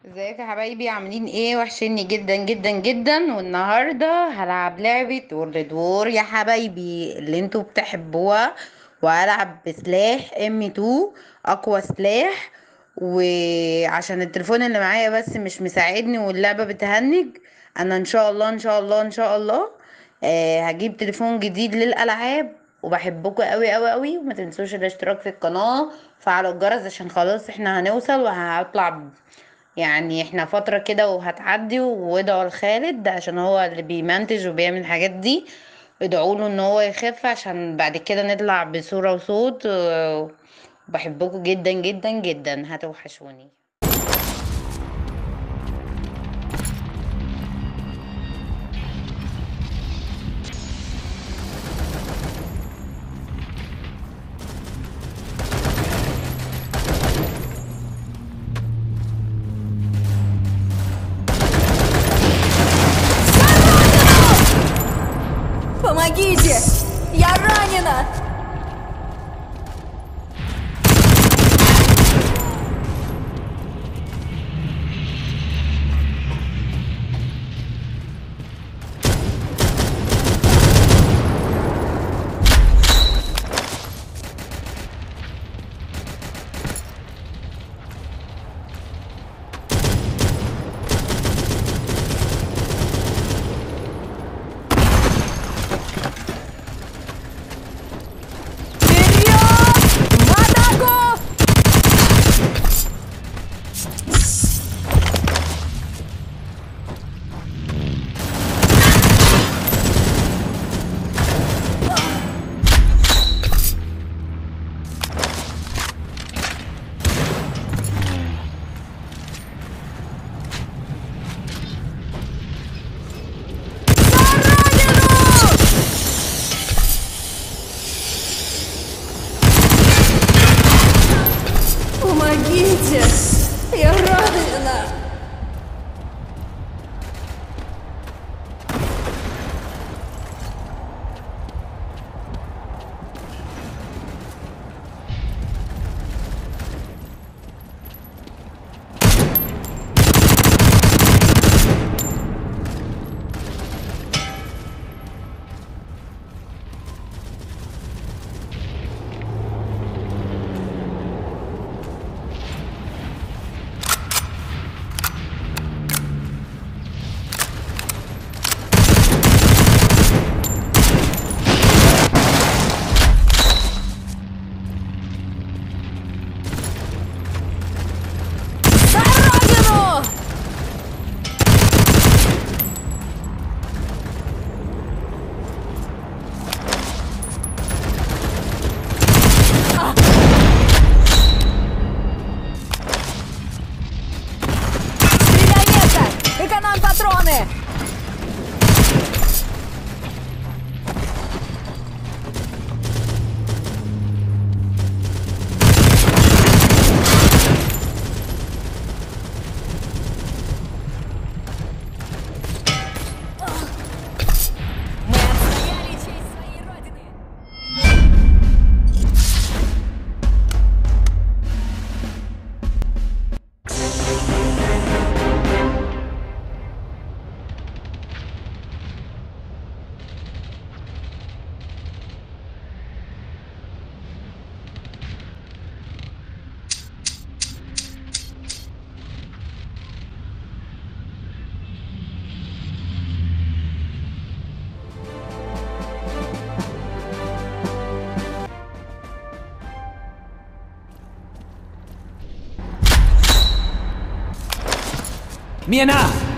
ازيكم يا حبايبي عاملين ايه وحشني جدا جدا جدا والنهارده هلعب لعبة وورلد وور يا حبايبي اللي انتوا بتحبوها وهلعب بسلاح ام 2 اقوى سلاح وعشان التليفون اللي معايا بس مش مساعدني واللعبة بتهنج انا ان شاء الله ان شاء الله ان شاء الله آه هجيب تليفون جديد للالعاب وبحبكم قوي قوي قوي وما تنسوش الاشتراك في القناة فعلوا الجرس عشان خلاص احنا هنوصل وهطلع يعني احنا فترة كده وهتعدي وادعوا لخالد عشان هو اللي بيمنتج وبيعمل الحاجات دي ادعوا له ان هو يخف عشان بعد كده نطلع بصورة وصوت و- وبحبكم جدا جدا جدا هتوحشوني Помогите! Я ранена! Вперед! В атаку! За родину! Помогите! Я ранена! За родину! Стреляй метко! Эконом патроны! Мы отстояли честь своей родины! Mir nach!